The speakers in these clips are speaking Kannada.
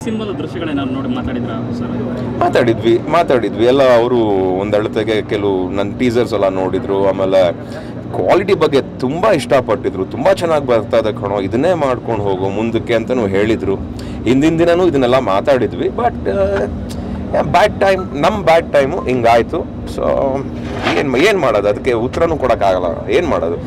ಸಿನಿಮಾದ ದೃಶ್ಯಗಳೇನಾದ್ರು ನೋಡಿ ಮಾತಾಡಿದ್ರ ಸರ್ ಮಾತಾಡಿದ್ವಿ ಮಾತಾಡಿದ್ವಿ ಎಲ್ಲ ಅವರು ಒಂದು ಅಳತೆಗೆ ಕೆಲವು ನನ್ನ ಟೀಸರ್ಸ್ ಎಲ್ಲ ನೋಡಿದ್ರು ಆಮೇಲೆ ಕ್ವಾಲಿಟಿ ಬಗ್ಗೆ ತುಂಬ ಇಷ್ಟಪಟ್ಟಿದ್ರು ತುಂಬ ಚೆನ್ನಾಗಿ ಬರ್ತಾ ಇದೆ ಕಣೋ ಇದನ್ನೇ ಮಾಡ್ಕೊಂಡು ಹೋಗು ಮುಂದಕ್ಕೆ ಅಂತಲೂ ಹೇಳಿದರು ಹಿಂದಿನ ದಿನನೂ ಇದನ್ನೆಲ್ಲ ಮಾತಾಡಿದ್ವಿ ಬಟ್ ಬ್ಯಾಡ್ ಟೈಮ್ ನಮ್ಮ ಬ್ಯಾಡ್ ಟೈಮು ಹಿಂಗಾಯ್ತು ಸೊ ಏನು ಏನು ಮಾಡೋದು ಅದಕ್ಕೆ ಉತ್ತರನೂ ಕೊಡೋಕ್ಕಾಗಲ್ಲ ಏನು ಮಾಡೋದು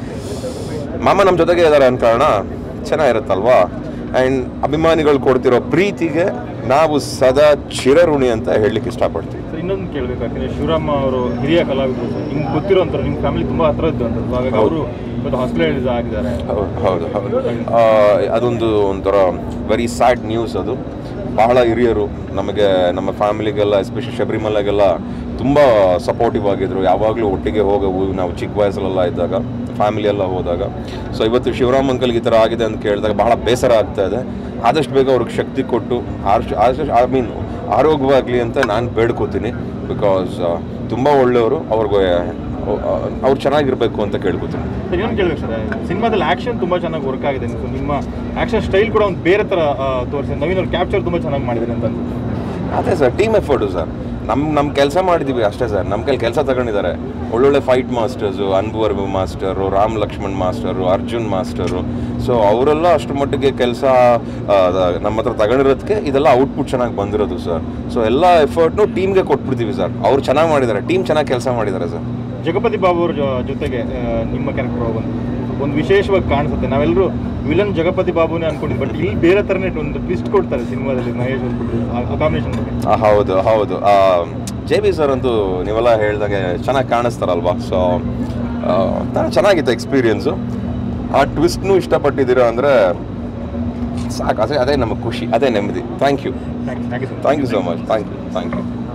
ಮಾಮ ನಮ್ಮ ಜೊತೆಗೆ ಇದ್ದಾರೆ ಅಂದ ಕಾರಣ ಚೆನ್ನಾಗಿರುತ್ತಲ್ವಾ ಆ್ಯಂಡ್ ಅಭಿಮಾನಿಗಳು ಕೊಡ್ತಿರೋ ಪ್ರೀತಿಗೆ ನಾವು ಸದಾ ಚಿರಋಣಿ ಅಂತ ಹೇಳಲಿಕ್ಕೆ ಇಷ್ಟಪಡ್ತೀವಿ ಸರ್ ಇನ್ನೊಂದು ಕೇಳಬೇಕು ಯಾಕಂದ್ರೆ ಶಿವರಾಮ ಅವರು ಹಿರಿಯ ಕಲಾವಿದರು ಸರ್ ನಿಮ್ಗೆ ಗೊತ್ತಿರೋಂಥವ್ರು ನಿಮ್ಮ ಫ್ಯಾಮಿಲಿ ತುಂಬ ಹತ್ರ ಇದ್ದು ಅಂತ ಹಾಗಾಗಿ ಅವರು ಇವತ್ತು ಹಾಸ್ಪಿಟಲೈಸ್ ಆಗಿದ್ದಾರೆ ಹೌದು ಹೌದು ಹೌದು ಆ, ಅದೊಂದು ಒಂಥರ ವೆರಿ ಸ್ಯಾಡ್ ನ್ಯೂಸ್ ಅದು ಬಹಳ ಹಿರಿಯರು ನಮಗೆ ನಮ್ಮ ಫ್ಯಾಮಿಲಿಗೆಲ್ಲ ಎಸ್ಪೆಷಲಿ ಶಬರಿಮಲೆಗೆಲ್ಲ ತುಂಬ ಸಪೋರ್ಟಿವ್ ಆಗಿದ್ರು ಯಾವಾಗಲೂ ಒಟ್ಟಿಗೆ ಹೋಗವು ನಾವು ಚಿಕ್ಕ ವಯಸ್ಸಲ್ಲೆಲ್ಲ ಇದ್ದಾಗ ಫ್ಯಾಮಿಲಿ ಎಲ್ಲ ಹೋದಾಗ ಸೊ ಇವತ್ತು ಶಿವರಾಮ್ ಅಂಕಲ್ಗೆ ಈ ಥರ ಆಗಿದೆ ಅಂತ ಕೇಳಿದಾಗ ಬಹಳ ಬೇಸರ ಆಗ್ತಾ ಇದೆ ಆದಷ್ಟು ಬೇಗ ಅವ್ರಿಗೆ ಶಕ್ತಿ ಕೊಟ್ಟು ಆದಷ್ಟು ಆದಷ್ಟು ಐ ಮೀನ್ ಆರೋಗ್ಯವಾಗಲಿ ಅಂತ ನಾನು ಬೇಡ್ಕೋತೀನಿ ಬಿಕಾಸ್ ತುಂಬ ಒಳ್ಳೆಯವರು ಅವ್ರಿಗೆ ಅವ್ರು ಚೆನ್ನಾಗಿರಬೇಕು ಅಂತ ಕೇಳ್ಕೊತೀನಿ ಸರ್ ಇನ್ನೊಂದು ಕೇಳಬೇಕು ಸರ್ ಸಿನಿಮಾದಲ್ಲಿ ಆ್ಯಕ್ಷನ್ ತುಂಬ ಚೆನ್ನಾಗಿ ವರ್ಕ್ ಆಗಿದೆ ಸೊ ನಿಮ್ಮ ಆ್ಯಕ್ಷನ್ ಸ್ಟೈಲ್ ಕೂಡ ಒಂದು ಬೇರೆ ಥರ ತೋರಿಸಿ ನವೀನ್ ಅವ್ರು ಕ್ಯಾಪ್ಚರ್ ತುಂಬ ಚೆನ್ನಾಗಿ ಮಾಡಿದ್ದಾರೆ ಅಂತ ಅನ್ಸುತ್ತೆ ಅದೇ ಸರ್ ಟೀಮ್ ಎಫರ್ಟು ಸರ್ ನಮ್ಮ ನಮ್ಮ ಕೆಲಸ ಮಾಡಿದ್ದೀವಿ ಅಷ್ಟೇ ಸರ್ ನಮ್ಮ ಕೈಲಿ ಕೆಲಸ ತಗೊಂಡಿದ್ದಾರೆ ಒಳ್ಳೊಳ್ಳೆ fight masters Anbariv master Ram Lakshman master Arjun master so ಅವರೆಲ್ಲ ಅಷ್ಟು ಮಟ್ಟಿಗೆ ಕೆಲಸ ನಮ್ಮ ಹತ್ರ ತಗೊಂಡಿರೋದಕ್ಕೆ ಇದೆಲ್ಲ ಔಟ್ಪುಟ್ ಚೆನ್ನಾಗಿ ಬಂದಿರೋದು ಸರ್ ಸೊ ಎಲ್ಲ ಎಫರ್ಟ್ನು ಟೀಮ್ಗೆ ಕೊಟ್ಬಿಡ್ತೀವಿ ಸರ್ ಅವ್ರು ಚೆನ್ನಾಗಿ ಮಾಡಿದ್ದಾರೆ ಟೀಮ್ ಚೆನ್ನಾಗಿ ಕೆಲಸ ಮಾಡಿದ್ದಾರೆ ಸರ್ ಜಗಪತಿ ಬಾಬು ಅವ್ರ ಜೊ- ಜೊತೆಗೆ ಆ, ನಿಮ್ಮ ಕ್ಯಾರೆಕ್ಟರ್ ಒಂದು ಒಂದು ವಿಶೇಷವಾಗಿ ಕಾಣಿಸುತ್ತೆ ನಾವೆಲ್ಲರೂ ವಿಲನ್ ಜಗಪತಿ ಬಾಬುನೇ ಅನ್ಕೊಂಡಿದ್ವಿ ಬಟ್ ಇಲ್ಲಿ ಬೇರೆ ಥರನೇ ಒಂದು ಟ್ವಿಸ್ಟ್ ಕೊಡ್ತಾರೆ ಸಿನಿಮಾದಲ್ಲಿ ಮಹೇಶ್ ಅವ್ರು ಕಾಂಬಿನೇಷನ್ ಬಗ್ಗೆ ಆ, ಹೌದು ಹೌದು ಜೆ ಬಿ ಸರ್ ಅಂತೂ ನೀವೆಲ್ಲ ಹೇಳ್ದಾಗೆ ಚೆನ್ನಾಗಿ ಕಾಣಿಸ್ತಾರಲ್ವಾ ಸೊ ಚೆನ್ನಾಗಿತ್ತು ಎಕ್ಸ್ಪೀರಿಯನ್ಸು ಆ ಟ್ವಿಸ್ಟ್ನು ಇಷ್ಟಪಟ್ಟಿದ್ದೀರಾ ಅಂದರೆ ಸಾಕು ಅದೇ ಅದೇ ನಮಗೆ ಖುಷಿ ಅದೇ ನೆಮ್ಮದಿ thank you thank you thank you so much thank you so much thank you thank you